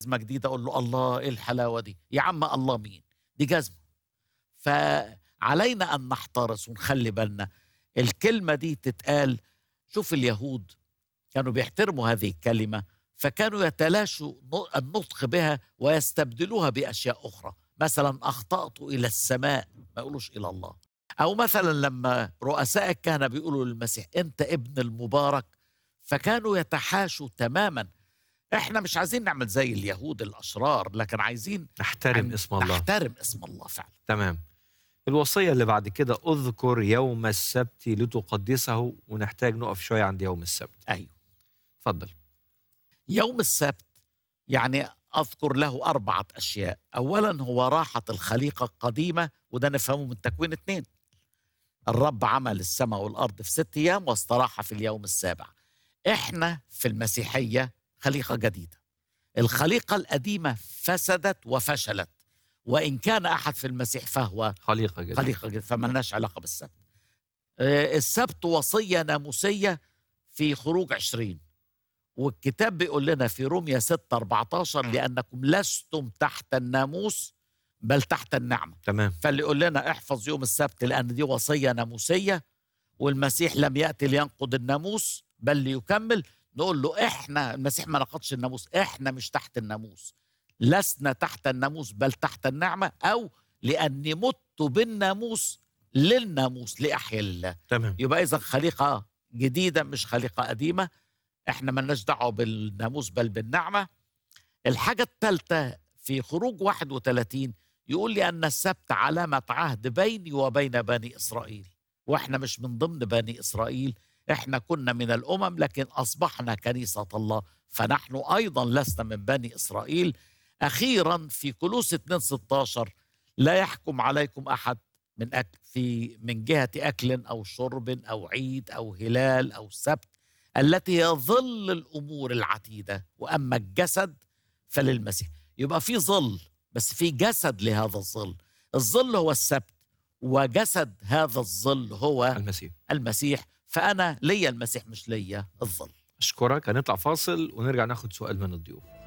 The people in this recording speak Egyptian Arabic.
جزمه جديده اقول له الله ايه الحلاوه دي يا عم الله مين دي جزمه فعلينا ان نحترس ونخلي بالنا الكلمه دي تتقال شوف اليهود كانوا بيحترموا هذه الكلمه فكانوا يتلاشوا النطق بها ويستبدلوها باشياء اخرى مثلا اخطات الى السماء ما يقولوش الى الله او مثلا لما رؤساء الكهنه بيقولوا للمسيح انت ابن المبارك فكانوا يتحاشوا تماما احنا مش عايزين نعمل زي اليهود الاشرار لكن عايزين نحترم عن- اسم الله نحترم اسم الله فعلا تمام الوصية اللي بعد كده اذكر يوم السبت لتقدسه ونحتاج نقف شوية عند يوم السبت ايوه اتفضل يوم السبت يعني اذكر له اربعه اشياء اولا هو راحه الخليقه القديمه وده نفهمه من تكوين اتنين الرب عمل السماء والارض في ست ايام واستراح في اليوم السابع احنا في المسيحيه خليقه جديده الخليقه القديمه فسدت وفشلت وان كان احد في المسيح فهو خليقة جديدة خليقه جديده فملناش علاقه بالسبت آه، السبت وصيه ناموسيه في خروج عشرين والكتاب بيقول لنا في روميا 6 14 لانكم لستم تحت الناموس بل تحت النعمه تمام فاللي يقول لنا احفظ يوم السبت لان دي وصيه ناموسيه والمسيح لم ياتي لينقض الناموس بل ليكمل نقول له احنا المسيح ما نقضش الناموس احنا مش تحت الناموس لسنا تحت الناموس بل تحت النعمه او لاني مت بالناموس للناموس لاحيا لله تمام يبقى اذا خليقه جديده مش خليقه قديمه احنا ملناش دعوه بالناموس بل بالنعمه الحاجه الثالثه في خروج 31 يقول لي ان السبت علامه عهد بيني وبين بني اسرائيل واحنا مش من ضمن بني اسرائيل احنا كنا من الامم لكن اصبحنا كنيسه الله فنحن ايضا لسنا من بني اسرائيل اخيرا في كلوس 2 16 لا يحكم عليكم احد من أكل في من جهه اكل او شرب او عيد او هلال او سبت التي هي ظل الامور العتيده واما الجسد فللمسيح يبقى في ظل بس في جسد لهذا الظل الظل هو السبت وجسد هذا الظل هو المسيح المسيح فانا ليا المسيح مش ليا الظل أشكرك هنطلع فاصل ونرجع ناخد سؤال من الضيوف